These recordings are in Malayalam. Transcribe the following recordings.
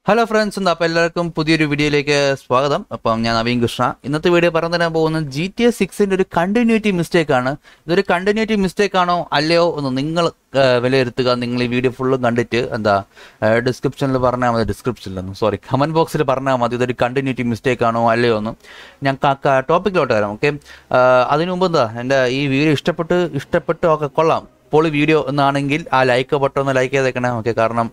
ഹലോ ഫ്രണ്ട്സ് എന്താ അപ്പോൾ എല്ലാവർക്കും പുതിയൊരു വീഡിയോയിലേക്ക് സ്വാഗതം അപ്പം ഞാൻ നവീൻ കൃഷ്ണ ഇന്നത്തെ വീഡിയോ പറഞ്ഞു തരാൻ പോകുന്നത് ജി ടി എസ് സിക്സിൻ്റെ ഒരു കണ്ടിന്യൂറ്റി മിസ്റ്റേക്ക് ആണ് ഇതൊരു കണ്ടിന്യൂറ്റി മിസ്റ്റേക്ക് ആണോ അല്ലയോ എന്ന് നിങ്ങൾ ആ, വിലയിരുത്തുക നിങ്ങൾ ഈ വീഡിയോ ഫുള്ളും കണ്ടിട്ട് എന്താ ഡിസ്ക്രിപ്ഷനിൽ പറഞ്ഞാൽ മതി ഡിസ്ക്രിപ്ഷനിലൊന്നും സോറി കമൻറ്റ് ബോക്സിൽ പറഞ്ഞാൽ മതി ഇതൊരു കണ്ടിന്യൂറ്റി മിസ്റ്റേക്ക് ആണോ അല്ലയോ എന്ന് ഞാൻ ടോപ്പിക്കിലോട്ട് വരാം ഓക്കെ അതിനു മുമ്പ് എന്താ എൻ്റെ ഈ വീഡിയോ ഇഷ്ടപ്പെട്ട് ഇഷ്ടപ്പെട്ട് ഒക്കെ കൊള്ളാം പൊളി വീഡിയോ എന്നാണെങ്കിൽ ആ ലൈക്ക് ബട്ടൺ ഒന്ന് ലൈക്ക് ചെയ്തേക്കണേ ഓക്കെ കാരണം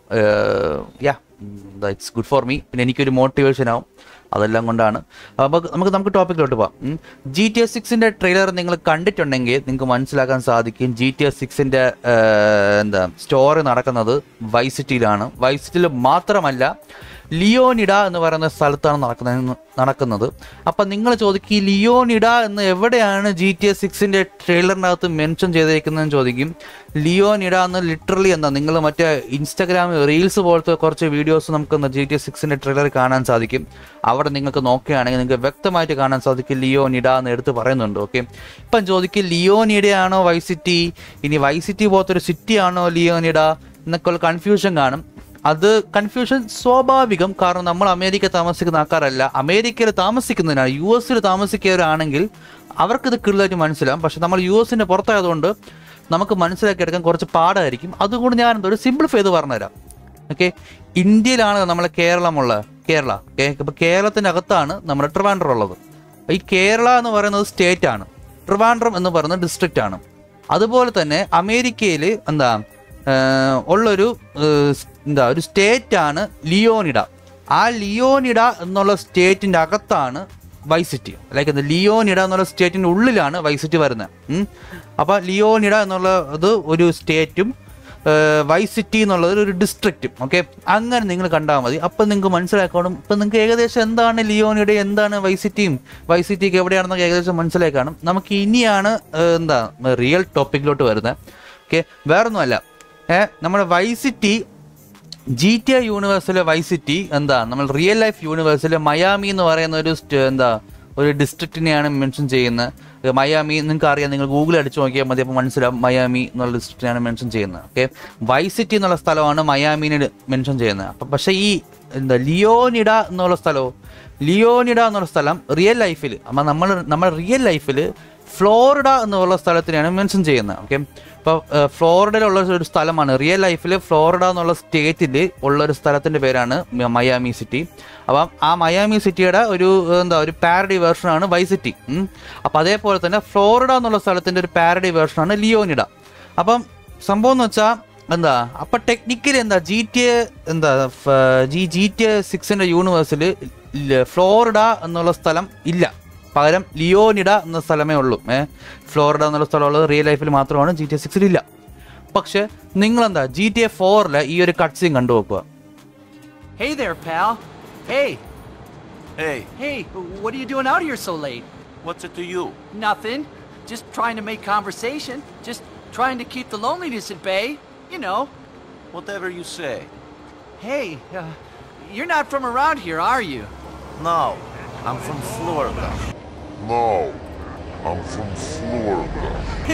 yeah it's good for me പിന്നെ എനിക്കൊരു മോട്ടിവേഷൻ ആവും അതെല്ലാം കൊണ്ടാണ് അപ്പോൾ നമുക്ക് നമുക്ക് ടോപ്പിക്കിലോട്ട് പോവാം ജി ടി എസ് സിക്സിൻ്റെ ട്രെയിലർ നിങ്ങൾ കണ്ടിട്ടുണ്ടെങ്കിൽ നിങ്ങൾക്ക് മനസ്സിലാക്കാൻ സാധിക്കും ജി ടി എസ് സിക്സിൻ്റെ എന്താ സ്റ്റോറി നടക്കുന്നത് വൈസിറ്റിയിലാണ് വൈസിറ്റിയിൽ മാത്രമല്ല ലിയോനിഡ എന്ന് പറയുന്ന സ്ഥലത്താണ് നടക്കുന്നത് നടക്കുന്നത് അപ്പം നിങ്ങൾ ചോദിക്കും ഈ ലിയോനിഡ എന്ന് എവിടെയാണ് ജി ടി എസ് സിക്സിൻ്റെ ട്രെയിലറിനകത്ത് മെൻഷൻ ചെയ്തേക്കുന്നതെന്ന് ചോദിക്കും ലിയോനിഡ എന്ന് ലിറ്ററലി എന്താ നിങ്ങൾ മറ്റേ ഇൻസ്റ്റാഗ്രാമിൽ റീൽസ് പോലത്തെ കുറച്ച് വീഡിയോസ് നമുക്ക് ജി ടി എസ് സിക്സിൻ്റെ ട്രെയിലർ കാണാൻ സാധിക്കും അവിടെ നിങ്ങൾക്ക് നോക്കുകയാണെങ്കിൽ നിങ്ങൾക്ക് വ്യക്തമായിട്ട് കാണാൻ സാധിക്കും ലിയോനിഡ എന്ന് എടുത്ത് പറയുന്നുണ്ട് ഓക്കെ ഇപ്പം ചോദിക്കും ലിയോനിഡയാണോ വൈസിറ്റി ഇനി വൈസിറ്റി പോലത്തെ ഒരു സിറ്റി ആണോ ലിയോനിഡ എന്നൊക്കെ ഉള്ള കൺഫ്യൂഷൻ കാണും അത് കൺഫ്യൂഷൻ സ്വാഭാവികം കാരണം നമ്മൾ അമേരിക്ക താമസിക്കുന്ന ആൾക്കാരല്ല അമേരിക്കയിൽ താമസിക്കുന്നതിനാണ് യു എസിൽ താമസിക്കുന്നവരാണെങ്കിൽ അവർക്കിത് ക്ലിയറായിട്ട് മനസ്സിലാവും പക്ഷെ നമ്മൾ യു എസിൻ്റെ പുറത്തായതുകൊണ്ട് നമുക്ക് മനസ്സിലാക്കി എടുക്കാൻ കുറച്ച് പാടായിരിക്കും അതുകൊണ്ട് ഞാൻ എന്തോ ഒരു സിംപ്ലിഫൈ ചെയ്ത് പറഞ്ഞുതരാം ഓക്കെ ഇന്ത്യയിലാണ് നമ്മളെ കേരളമുള്ളത് കേരള ഓക്കെ ഇപ്പം കേരളത്തിൻ്റെ അകത്താണ് നമ്മുടെ ട്രിവാൻഡ്രം ഉള്ളത് ഈ കേരള എന്ന് പറയുന്നത് സ്റ്റേറ്റ് ആണ് ട്രിവാൻഡ്രം എന്ന് പറയുന്നത് ഡിസ്ട്രിക്റ്റ് ആണ് അതുപോലെ തന്നെ അമേരിക്കയിൽ എന്താ ഏഹ്, ഉള്ളൊരു ഏഹ്, സ്- എന്താ ഒരു സ്റ്റേറ്റ് ആണ് ലിയോണിഡ ആ ലിയോണിഡ എന്നുള്ള സ്റ്റേറ്റിൻ്റെ അകത്താണ് വൈസിറ്റി ലൈക്ക് എന്താ ലിയോണിഡ എന്നുള്ള സ്റ്റേറ്റിൻ്റെ ഉള്ളിലാണ് വൈസിറ്റി വരുന്നത് അപ്പോൾ ലിയോണിഡ എന്നുള്ള ഇത് ഒരു സ്റ്റേറ്റും വൈസിറ്റി എന്നുള്ളത് ഒരു ഡിസ്ട്രിക്റ്റും ഓക്കെ അങ്ങനെ നിങ്ങൾ കണ്ടാൽ മതി അപ്പം നിങ്ങൾക്ക് മനസ്സിലാക്കണം ഇപ്പം നിങ്ങൾക്ക് ഏകദേശം എന്താണ് ലിയോണിയുടെ എന്താണ് വൈസിറ്റിയും വൈസിറ്റിക്ക് എവിടെയാണെന്നൊക്കെ ഏകദേശം മനസ്സിലായി കാണും നമുക്ക് ഇനിയാണ് ഏഹ്, എന്താ റിയൽ ടോപ്പിക്കിലോട്ട് വരുന്നത് ഓക്കെ വേറൊന്നുമല്ല ഏഹ് നമ്മുടെ വൈസിറ്റി ജി ടി ഐ യൂണിവേഴ്സിലെ വൈസിറ്റി എന്താ നമ്മൾ റിയൽ ലൈഫ് യൂണിവേഴ്സിലെ മയാമി എന്ന് പറയുന്ന ഒരു സ്റ്റ്- എന്താ ഒരു ഡിസ്ട്രിക്റ്റിനെയാണ് മെൻഷൻ ചെയ്യുന്നത് മയാമി നിങ്ങൾക്ക് അറിയാം നിങ്ങൾ ഗൂഗിൾ അടിച്ചു നോക്കിയാൽ മതി അപ്പോൾ മനസ്സിലാവും മയാമി എന്നുള്ള ഡിസ്ട്രിക്റ്റിനെയാണ് മെൻഷൻ ചെയ്യുന്നത് ഓക്കെ വൈസിറ്റി എന്നുള്ള സ്ഥലമാണ് മയാമിനെ മെൻഷൻ ചെയ്യുന്നത് അപ്പം പക്ഷേ ഈ എന്താ ലിയോനിഡ എന്നുള്ള സ്ഥലവും ലിയോനിഡ എന്നുള്ള സ്ഥലം റിയൽ ലൈഫിൽ അപ്പം നമ്മൾ നമ്മുടെ റിയൽ ലൈഫിൽ ഫ്ലോറിഡ എന്നുള്ള സ്ഥലത്തിനെയാണ് മെൻഷൻ ചെയ്യുന്നത് ഓക്കെ ഇപ്പോൾ ഫ്ലോറിഡയിലുള്ള ഒരു സ്ഥലമാണ് റിയൽ ലൈഫിൽ ഫ്ലോറിഡ എന്നുള്ള സ്റ്റേറ്റിൽ ഉള്ള ഒരു സ്ഥലത്തിൻ്റെ പേരാണ് മ- മയാമി സിറ്റി അപ്പം ആ മയാമി സിറ്റിയുടെ ഒരു എന്താ ഒരു പാരഡി വേർഷനാണ് വൈ സിറ്റി അപ്പം അതേപോലെ തന്നെ ഫ്ലോറിഡ എന്നുള്ള സ്ഥലത്തിൻ്റെ ഒരു പാരഡി വേർഷനാണ് ലിയോനിഡ അപ്പം സംഭവം എന്ന് വെച്ചാൽ എന്താ അപ്പം ടെക്നിക്കലി എന്താ ജി ടി എ എന്താ ജി ജി ടി എ സിക്സിൻ്റെ യൂണിവേഴ്സിൽ ഫ്ലോറിഡ എന്നുള്ള സ്ഥലം ഇല്ല പകരം ലിയോനിഡ എന്ന സ്ഥലമേ ഉള്ളൂ ഏ ഫ്ലോറിഡ എന്നുള്ള സ്ഥലമുള്ളത് റിയൽ ലൈഫിൽ മാത്രമാണ് ജി ടി എ സിക്സിൽ ഇല്ല പക്ഷെ നിങ്ങളെന്താ ജി ടി എ ഫോറിലെ ഈ ഒരു കട്ട് സീൻ കണ്ടു നോക്കുക Hey there, pal. Hey, Hey, hey, what are you doing out here so late? what's it to you? Nothing. Just trying to make conversation. Just trying to keep the loneliness at bay. You know. Whatever you say. Hey, uh, you're not from around here, are you? No, I'm from Florida. No, I'm from Florida.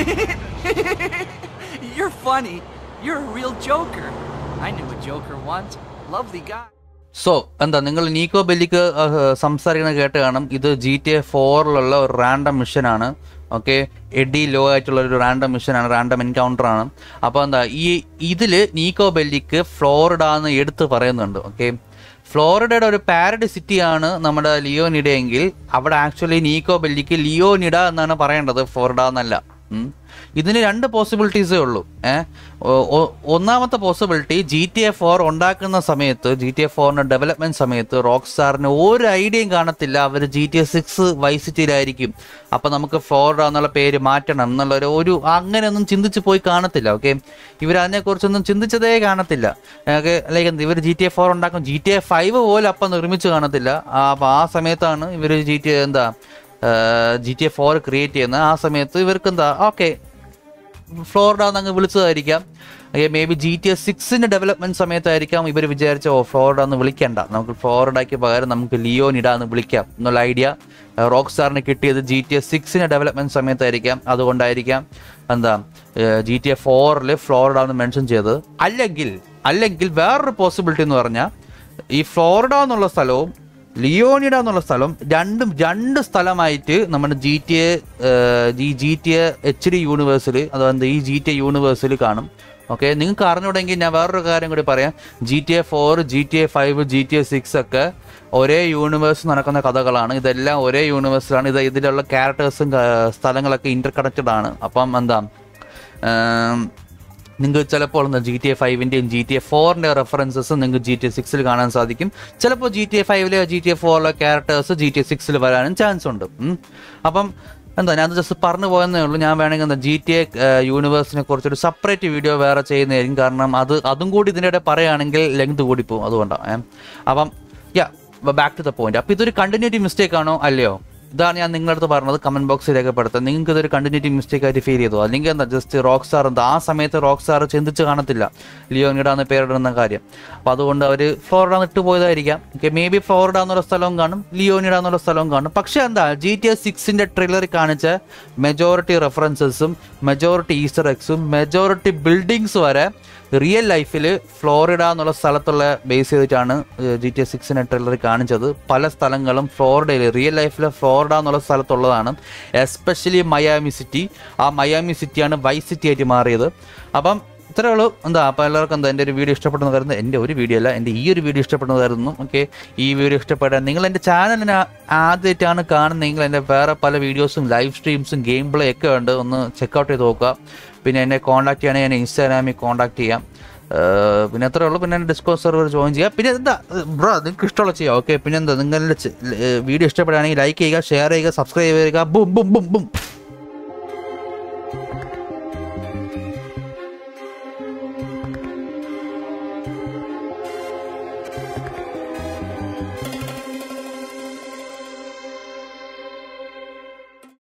You're funny. You're a real joker. I knew a joker once. Lovely guy. So എന്താ നിങ്ങൾ നീക്കോ ബെല്ലിക്ക് സംസാരിക്കുന്നത് കേട്ട് കാണും ഇത് ജി ടി എ ഫോറിലുള്ള ഒരു റാൻഡം മിഷനാണ് ഓക്കെ എഡി ലോ ആയിട്ടുള്ള ഒരു റാൻഡം മിഷനാണ് റാൻഡം എൻകൗണ്ടർ ആണ് അപ്പോൾ എന്താ ഈ ഇതിൽ നീക്കോ ബെല്ലിക്ക് ഫ്ലോറിഡ എന്ന് എടുത്ത് പറയുന്നുണ്ട് ഓക്കെ ഫ്ലോറിഡയുടെ ഒരു പാരഡി സിറ്റിയാണ് നമ്മുടെ ലിയോനിഡ എങ്കിൽ അവിടെ ആക്ച്വലി നീക്കോ ബെല്ലിക്ക് ലിയോനിഡ എന്നാണ് പറയേണ്ടത് ഫ്ലോറിഡ എന്നല്ല ഉം. ഇതിന് രണ്ട് പോസിബിലിറ്റീസേ ഉള്ളൂ ഏഹ് ഒന്നാമത്തെ possibility G T A four ഉണ്ടാക്കുന്ന സമയത്ത് ജി ടി എ ഫോറിന്റെ ഡെവലപ്മെന്റ് സമയത്ത് റോക്ക് സ്റ്റാറിന് ഒരു ഐഡിയയും കാണത്തില്ല അവർ ജി ടി എ സിക്സ് വൈസിറ്റിയിലായിരിക്കും അപ്പൊ നമുക്ക് ഫ്ലോറിഡ എന്നുള്ള പേര് മാറ്റണം എന്നുള്ള ഒരു ഒരു അങ്ങനെയൊന്നും ചിന്തിച്ച് പോയി കാണത്തില്ല ഓക്കെ ഇവർ അതിനെക്കുറിച്ചൊന്നും ചിന്തിച്ചതേ കാണത്തില്ല ഓക്കെ ലൈക്ക് എന്ത് ഇവർ ജി ടി എ ഫോർ ഉണ്ടാക്കും ജി ടി എ ഫൈവ് പോലും അപ്പം നിർമ്മിച്ച് കാണത്തില്ല ആ, അപ്പൊ ആ സമയത്താണ് ഇവർ ജി ടി എന്താ G T A four create ചെയ്യുന്നത് ആ സമയത്ത് ഇവർക്ക് എന്താ ഓക്കെ ഫ്ലോറിഡ എന്നങ്ങ് വിളിച്ചതായിരിക്കാം maybe G T S സിക്സിന്റെ ഡെവലപ്മെന്റ് സമയത്തായിരിക്കാം ഇവർ വിചാരിച്ച ഓ ഫ്ലോറിഡ എന്ന് വിളിക്കണ്ട നമുക്ക് ഫ്ലോറിഡയ്ക്ക് പകരം നമുക്ക് ലിയോനിഡ എന്ന് വിളിക്കാം എന്നുള്ള ഐഡിയ റോക്ക് സ്റ്റാറിന് കിട്ടിയത് ജി ടി എസ് സിക്സിന്റെ ഡെവലപ്മെന്റ് സമയത്തായിരിക്കാം അതുകൊണ്ടായിരിക്കാം എന്താ ജി ടി എ ഫോറിൽ ഫ്ലോറിഡ എന്ന് മെൻഷൻ ചെയ്തത് അല്ലെങ്കിൽ അല്ലെങ്കിൽ വേറൊരു പോസിബിലിറ്റി എന്ന് പറഞ്ഞാൽ ഈ ഫ്ലോറിഡ എന്നുള്ള സ്ഥലവും ലിയോണിഡ എന്നുള്ള സ്ഥലം രണ്ടും രണ്ട് സ്ഥലമായിട്ട് നമ്മുടെ ജി ടി എ ഈ G T A H D യൂണിവേഴ്സിൽ അതായത് ഈ ജി ടി എ യൂണിവേഴ്സിൽ കാണും ഓക്കെ നിങ്ങൾക്ക് അറിഞ്ഞുകൂടെങ്കിൽ ഞാൻ വേറൊരു കാര്യം കൂടി പറയാം G T A four G T A five G T A six ഒക്കെ ഒരേ യൂണിവേഴ്സ് നടക്കുന്ന കഥകളാണ് ഇതെല്ലാം ഒരേ യൂണിവേഴ്സിലാണ് ഇത് ഇതിലുള്ള ക്യാരക്ടേഴ്സും സ്ഥലങ്ങളൊക്കെ ഇന്റർ കണക്റ്റഡ് ആണ് അപ്പം എന്താ ഏം, നിങ്ങൾക്ക് ചിലപ്പോൾ ജി ടി എ ഫൈവിൻ്റെയും ജി ടി എ ഫോറിൻ്റെ റെഫറൻസസ് നിങ്ങൾക്ക് ജി ടി എ സിക്സിൽ കാണാൻ സാധിക്കും ചിലപ്പോൾ ജി ടി എ ഫൈവിലെ ജി ടി എ ഫോറിലെ ക്യാരക്ടേഴ്സ് ജി ടി എ സിക്സിൽ വരാനും ചാൻസ് ഉണ്ട് ഉം. അപ്പം എന്താ ഞാൻ ജസ്റ്റ് പറഞ്ഞു പോയെന്നേ ഉള്ളൂ ഞാൻ വേണമെങ്കിൽ എന്താ ജി ടി എ യൂണിവേഴ്സിനെ കുറിച്ചൊരു സെപ്പറേറ്റ് വീഡിയോ വേറെ ചെയ്യുന്നതായിരിക്കും കാരണം അത് അതും കൂടി ഇതിൻ്റെ ഇടയിൽ പറയുകയാണെങ്കിൽ ലെങ്ത് കൂടി പോകും അതുകൊണ്ടാണ് ഏ. അപ്പം yeah back to the point അപ്പോൾ ഇതൊരു കണ്ടിന്യൂറ്റി മിസ്റ്റേക്ക് ആണോ അല്ലയോ ഇതാണ് ഞാൻ നിങ്ങളുടെ അടുത്ത് പറഞ്ഞത് കമന്റ് ബോക്സിൽ രേഖപ്പെടുത്താം നിങ്ങൾക്ക് ഇതൊരു കണ്ടിന്യൂറ്റി മിസ്റ്റേക്ക് ആയിട്ട് ഫീൽ ചെയ്തു അല്ലെങ്കിൽ എന്താ ജസ്റ്റ് റോക്ക് സ്റ്റാർ എന്താ ആ സമയത്ത് റോക്ക് സ്റ്റാർ ചിന്തിച്ച് കാണത്തില്ല ലിയോണിഡ എന്ന് പേരിടുന്ന കാര്യം അപ്പോൾ അതുകൊണ്ട് അവർ ഫ്ലോറിഡ ഇട്ട് പോയതായിരിക്കാം ഓക്കെ മേ ബി ഫ്ലോറിഡ എന്നുള്ള സ്ഥലവും കാണും ലിയോണിഡ എന്നുള്ള സ്ഥലവും കാണും പക്ഷേ എന്താ ജി ടി എസ് സിക്സിൻ്റെ ട്രെയിലറിൽ കാണിച്ച മെജോറിറ്റി റെഫറൻസസും മെജോറിറ്റി ഈസ്റ്റർ എക്സും മെജോറിറ്റി ബിൽഡിങ്സ് വരെ റിയൽ ലൈഫിൽ ഫ്ലോറിഡ എന്നുള്ള സ്ഥലത്തുള്ള ബേസ് ചെയ്തിട്ടാണ് ജി ടി എസ് സിക്സിനെ ട്രെയിലറിൽ കാണിച്ചത് പല സ്ഥലങ്ങളും ഫ്ലോറിഡയിൽ റിയൽ ലൈഫിൽ ഫ്ലോറിഡ എന്നുള്ള സ്ഥലത്തുള്ളതാണ് എസ്പെഷ്യലി മയാമി സിറ്റി ആ മയാമി സിറ്റിയാണ് വൈസ് സിറ്റി ആയിട്ട് മാറിയത് അപ്പം ഇത്രേ ഉള്ളൂ എന്താ അപ്പോൾ എല്ലാവർക്കും എന്താ എൻ്റെ ഒരു വീഡിയോ ഇഷ്ടപ്പെടുന്ന കരുതുന്നു എൻ്റെ ഒരു വീഡിയോ അല്ല എൻ്റെ ഈ ഒരു വീഡിയോ ഇഷ്ടപ്പെടുന്ന കരുതുന്നു ഓക്കെ ഈ വീഡിയോ ഇഷ്ടപ്പെടാൻ നിങ്ങൾ എൻ്റെ ചാനലിനെ ആദ്യമായിട്ടാണ് കാണുന്നതെങ്കിൽ എൻ്റെ വേറെ പല വീഡിയോസും ലൈവ് സ്ട്രീംസും ഗെയിം പ്ലേ ഒക്കെ ഉണ്ട് ഒന്ന് ചെക്കൗട്ട് ചെയ്ത് നോക്കുക പിന്നെ എന്നെ കോൺടാക്ട് ചെയ്യണമെങ്കിൽ എന്നെ ഇൻസ്റ്റാഗ്രാമിൽ കോൺടാക്ട് ചെയ്യാം ഏഹ് പിന്നെ അത്രേ ഉള്ളൂ പിന്നെ ഡിസ്കോസ് സെർവർ ജോയിൻ ചെയ്യുക പിന്നെ എന്താ ബ്രോ നിങ്ങൾക്ക് ഇഷ്ടമുള്ള ചെയ്യാം ഓക്കെ പിന്നെ എന്താ നിങ്ങളുടെ വീഡിയോ ഇഷ്ടപ്പെടുകയാണെങ്കിൽ ലൈക്ക് ചെയ്യുക ഷെയർ ചെയ്യുക സബ്സ്ക്രൈബ് ചെയ്യുക ബും ബും ബും ബും